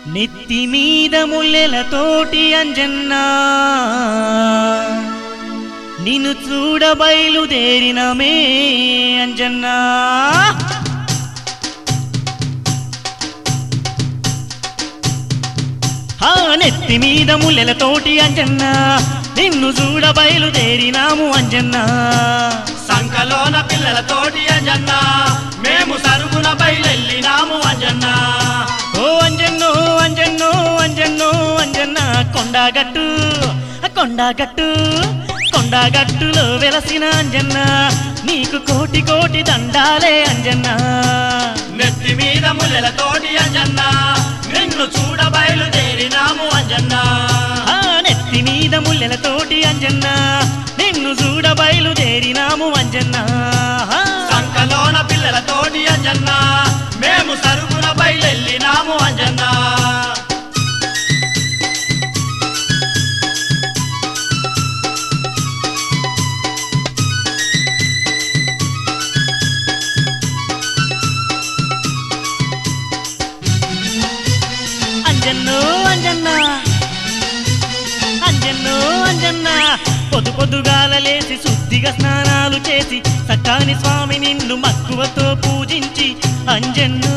నెత్తి మీద ముల్లెలతోటి అంజన్నా నిన్ను చూడ బయలుదేరినమే అంజన్నా ఆ నెత్తి మీద ముల్లెలతోటి అంజన్నా నిన్ను చూడ బయలుదేరినాము అంజన్నా సంకలోన పిల్లలతోటి అంజన్న మేము సరుగున బయలెళ్ళినాము అంజన్న ఓ అంజన్నో అంజన్నో అంజన్నో అంజన్న కొండగట్టు కొండగట్టు కొండగట్టులో వెలసిన అంజన్న నీకు కోటి కోటి దండాలే అంజన్న నెత్తి మీద ముల్లెలతోటి అంజన్న నిన్ను చూడ బయలుదేరినాము అంజన్న ఆ నెత్తి మీద ముల్లెలతోటి అంజన్న నిన్ను చూడ బయలుదేరినాము అంజన్న ఆ, సంకలోన పిల్లలతోటి అంజన్న మేము సరుగున బయలెళ్ళినాము అంజన్న అంజన్నో అంజన్న అంజన్నో అంజన్న పొద్దు పొద్దుగాల లేచి శుద్ధిగా స్నానాలు చేసి సకాని స్వామి నిన్ను మక్కువతో పూజించి అంజన్నో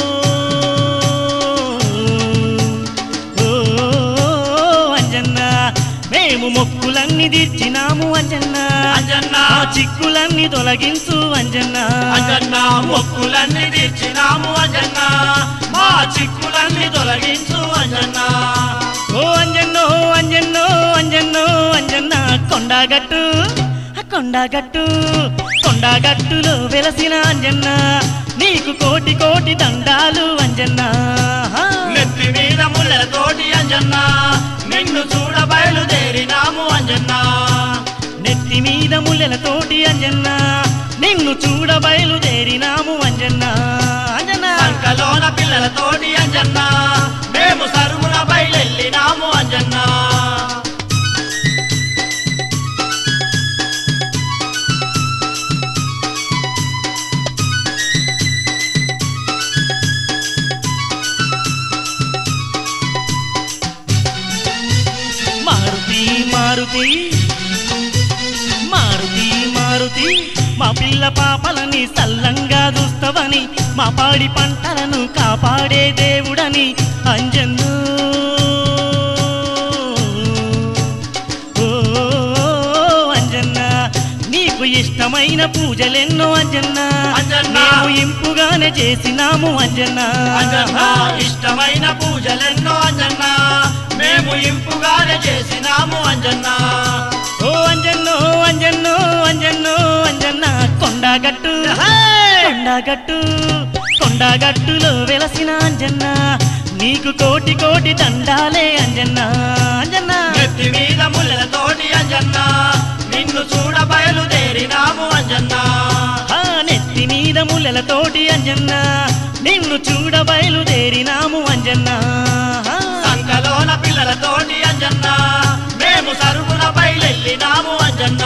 ఓ అంజన్న మేము మొక్కులన్నీ తీర్చినాము అంజన్న అంజన్న. ఆ చిక్కులన్నీ తొలగించు అంజన్న అంజన్న మొక్కులన్నీ తీర్చినాము అంజన్న మా చిక్కులన్నీ తొలగించు అంజన్న ఓ అంజన్నో అంజన్నో అంజన్నో అంజన్న కొండగట్టు ఆ కొండగట్టు కొండగట్టులో వెలసిన అంజన్న నీకు కోటి కోటి దండాలు అంజన్న ఆ, నెత్తి మీద ముళ్ళతోటి అంజన్న నిన్ను చూడ బయలుదేరినాము అంజన్న నెత్తి మీద ముల్లెలతోటి అంజన్న నిన్ను చూడ బయలుదేరినాము అంజన్న అంజన్న సంకలోన పిల్లలతోటి అంజన్న మేము సరుగున బయలెళ్ళినాము అంజన్న మారుతి మారుతి మారుతి మారుతి మా పిల్ల పాపలని సల్లంగా చూస్తావని మా పాడి పంటలను కాపాడే దేవుడని అంజన్ను ఓ అంజన్న నీకు ఇష్టమైన పూజలెన్నో అంజన్న అంజన్న. మేము ఇంపుగానే చేసినాము అంజన్న అంజన్న ఇష్టమైన పూజలెన్నో అంజన్న మేము ఇంపుగానే చేసినాము అంజన్న ఓ అంజన్నో అంజన్నో అంజన్నో అంజన్న కొండగట్టు కొండగట్టు కొండగట్టులో వెలసిన అంజన్న నీకు కోటి కోటి దండాలే అంజన్న అంజన్న నెత్తి మీద ముళ్ళతోటి అంజన్న నిన్ను చూడ బయలుదేరినాము అంజన్న ఆ నెత్తి మీద ముల్లెలతోటి అంజన్న నిన్ను చూడ బయలుదేరినాము అంజన్న ఆ, సంకలోన పిల్లలతోటి అంజన్న మేము సరుగున బయలెళ్ళినాము అంజన్న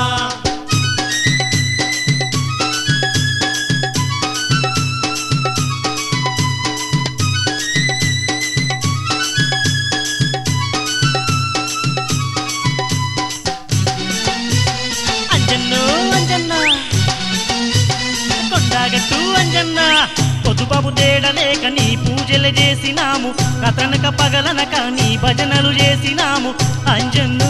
అంజన్నో అంజన్న కొండగట్టు అంజన్న పొదుబాబు తేడలేక నీ పూజలు చేసినాము కథనక పగలనక నీ భజనలు చేసినాము అంజన్ను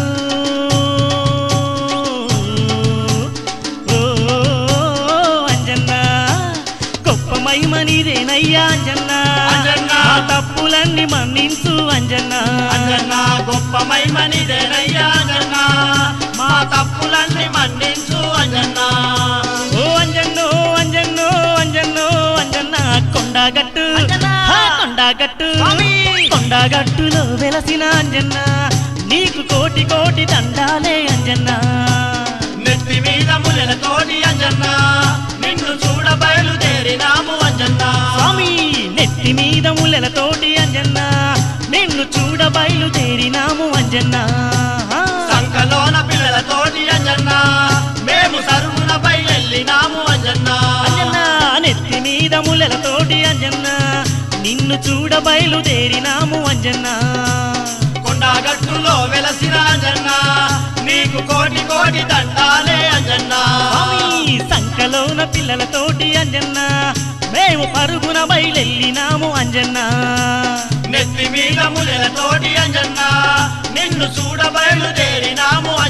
ఓ అంజన్న గొప్ప మహిమ నీదేనయ్యా అంజన్న అంజన్న. ఆ తప్పులన్నీ మన్నించు అంజన్న అంజన్న గొప్ప మైమనిదేనయ్యా అంజన్న మా తప్పులన్నీ మన్నించు అంజన్న ఓ అంజన్నో అంజన్నో అంజన్నో అంజన్న కొండగట్టు అంజన్న! హా, కొండగట్టు స్వామి! కొండగట్టులో వెలసిన అంజన్న నీకు కోటి కోటి దండాలే అంజన్న నెత్తి మీద ముళ్ళతోటి అంజన్న నిన్ను చూడ బయలుదేరినాము అంజన్న స్వామి నెత్తి మీద ముల్లెలతోటి అంజన్న నిన్ను చూడ బయలుదేరినాము అంజన్న సంకలోన పిల్లలతోటి అంజన్న మేము సరుగున బయలెళ్ళినాము అంజన్న అంజన్న నెత్తి మీద ముల్లెలతోటి అంజన్న నీ నిన్ను చూడ బయలుదేరినాము అంజన్న కొండగట్టులో వెలసిన అంజన్న నీకు కోటి కోటి దండాలే అంజన్న స్వామి సంకలోన పిల్లలతోటి అంజన్న మేము పరుగున బయలెళ్ళినాము అంజన్న నెత్తి మీద ములెలతోటి అంజన్న నిన్ను చూడ బయలుదేరినాము